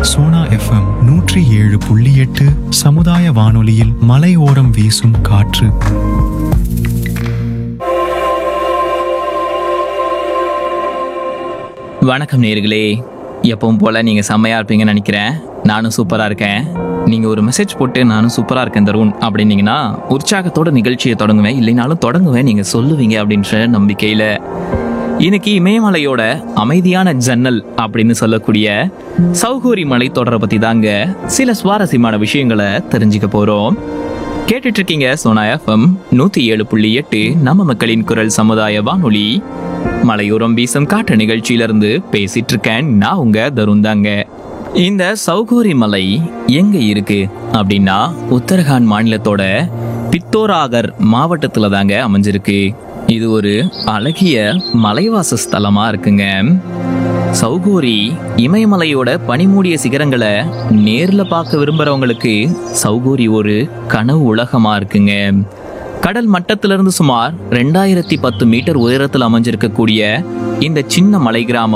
Sona FM நூற்றி ஏழு புள்ளி எட்டு சமுதாய வானொலியில் மலையோரம் வீசும் காற்று வணக்கம் நேர்களே எப்பவும் போல் நீங்கள் செம்மையாக இருப்பீங்கன்னு நினைக்கிறேன் நானும் சூப்பராக இருக்கேன் நீங்கள் ஒரு மெசேஜ் போட்டு நானும் சூப்பராக இருக்கேன் தருண் அப்படின்னீங்கன்னா உற்சாகத்தோட நிகழ்ச்சியை தொடங்குவேன் இல்லைனாலும் தொடங்குவேன் நீங்கள் சொல்லுவீங்க அப்படின்ற நம்பிக்கையில் இன்னைக்கு இமயமலையோட அமைதியான ஜன்னல் அப்படின்னு சொல்லக்கூடிய சௌகூரி மலை தொடரை பற்றி தாங்க சில சுவாரஸ்யமான விஷயங்களை தெரிஞ்சுக்க போகிறோம் கேட்டுட்டு இருக்கீங்க சோனா எஃப்எம் நூத்தி ஏழு புள்ளி எட்டு நம்ம மக்களின் குரல் சமுதாய வானொலி மலையோரம் வீசும் காற்று நிகழ்ச்சியிலிருந்து பேசிட்டு இருக்கேன் நான் உங்க தருண் தாங்க இந்த சௌகோரி மலை எங்க இருக்கு அப்படின்னா உத்தரகாண்ட் மாநிலத்தோட பித்தோராகர் மாவட்டத்துல தாங்க அமைஞ்சிருக்கு இது ஒரு அழகிய மலைவாச ஸ்தலமா இருக்குங்க சௌகோரி இமயமலையோட பனிமூடிய சிகரங்களை நேர்ல பார்க்க விரும்புறவங்களுக்கு சௌகோரி ஒரு கனவு உலகமா இருக்குங்க கடல் மட்டத்திலிருந்து சுமார் ரெண்டாயிரத்தி பத்து மீட்டர் உயரத்தில் அமைஞ்சிருக்கக்கூடிய இந்த சின்ன மலை கிராமம்